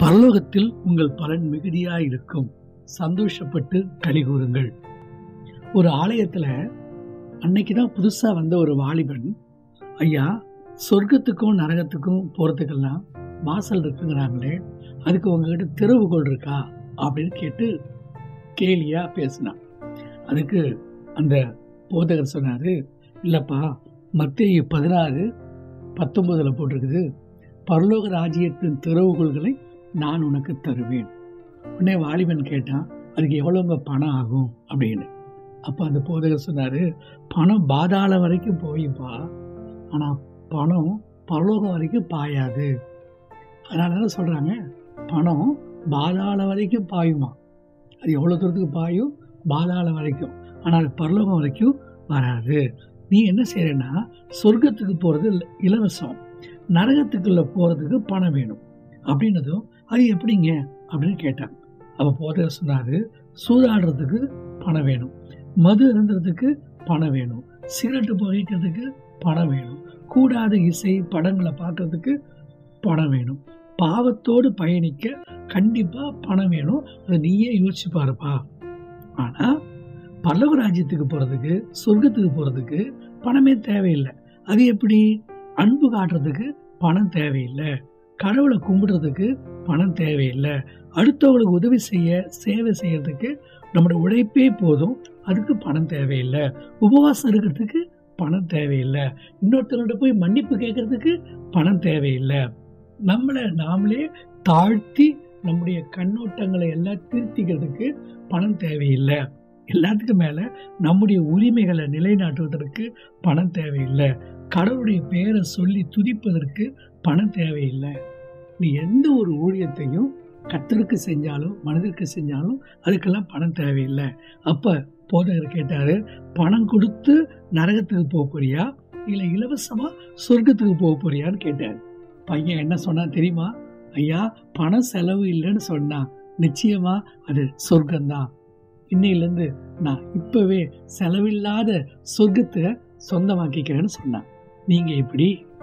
பரலோகத்தில் உங்கள் பலன் மிகுதியாய் இருக்கும் சந்தோஷப்பட்டு களி கூறுங்கள் ஒரு ஆலயத்துல அன்னைக்கு தான் புதுசா வந்த ஒரு வாலிபன் ஐயா சொர்க்கத்துக்கும் நரகத்துக்கும் போறதுக்கெல்லாம் வாசல் இருக்குங்கிறாங்களே அதுக்கு உங்ககிட்ட திறவுகோல் இருக்கா அப்படின்னு கேட்டு கேலியா பேசினான் அதுக்கு அந்த போதகர் சொன்னாரு இல்லப்பா மத்திய பதினாறு பத்தொன்பதுல போட்டிருக்குது பரலோக ராஜ்யத்தின் திறவுகோள்களை நான் உனக்கு தருவேன் உடனே வாலிபன் கேட்டான் அதுக்கு எவ்வளோங்க பணம் ஆகும் அப்படின்னு அப்போ அந்த போதகர் சொன்னாரு பணம் பாதாள வரைக்கும் போயும்பா ஆனால் பணம் பரலோகம் வரைக்கும் பாயாது அதனால தான் சொல்கிறாங்க பணம் பாதாள வரைக்கும் பாயுமா அது எவ்வளோ தூரத்துக்கு பாயும் பாதாள வரைக்கும் ஆனால் பரலோகம் வரைக்கும் வராது நீ என்ன செய்யறன்னா சொர்க்கத்துக்கு போகிறது இலவசம் நரகத்துக்குள்ள போகிறதுக்கு பணம் வேணும் அப்படின்னதும் அது எப்படிங்க அப்படின்னு கேட்டாங்க அப்போ போதகர் சொன்னாரு சூதாடுறதுக்கு பணம் வேணும் மது இருந்துறதுக்கு பணம் வேணும் சிகரெட்டு புகைக்கிறதுக்கு பணம் வேணும் கூடாத இசை படங்களை பார்க்கறதுக்கு பணம் வேணும் பாவத்தோடு பயணிக்க கண்டிப்பா பணம் வேணும் அதை நீயே யோசிச்சு பாருப்பா ஆனா பல்லவ ராஜ்யத்துக்கு போறதுக்கு சொர்க்கத்துக்கு போறதுக்கு பணமே தேவையில்லை அது எப்படி அன்பு காட்டுறதுக்கு பணம் தேவையில்லை கடவுளை கும்பிடுறதுக்கு பணம் தேவையில்லை அடுத்தவங்களுக்கு உதவி செய்ய சேவை செய்யறதுக்கு நம்மளோட உழைப்பே போதும் அதுக்கு பணம் தேவையில்லை உபவாசம் இருக்கிறதுக்கு பணம் தேவையில்லை இன்னொருத்தர்கிட்ட போய் மன்னிப்பு கேட்கறதுக்கு பணம் தேவையில்லை நம்மளை நாமளே தாழ்த்தி நம்முடைய கண்ணோட்டங்களை எல்லாம் திருத்திக்கிறதுக்கு பணம் தேவையில்லை எல்லாத்துக்கும் மேல நம்முடைய உரிமைகளை நிலைநாட்டுவதற்கு பணம் தேவையில்லை கடவுளுடைய பெயரை சொல்லி துதிப்பதற்கு பணம் தேவையில்லை நீ எந்த ஒரு ஊழியத்தையும் கத்தருக்கு செஞ்சாலும் மனதிற்கு செஞ்சாலும் அதுக்கெல்லாம் பணம் தேவையில்லை அப்ப போதகர் கேட்டாரு பணம் கொடுத்து நரகத்துக்கு போக போறியா இல்ல இலவசமா சொர்க்கத்துக்கு போக போறியான்னு கேட்டாரு பையன் என்ன சொன்னா தெரியுமா ஐயா பணம் செலவு இல்லைன்னு சொன்னான் நிச்சயமா அது சொர்க்கம்தான் இன்னையிலேருந்து நான் இப்பவே செலவில்லாத சொர்க்கத்தை சொந்தமாக்கிக்கிறேன்னு சொன்னான் நீங்க எப்படி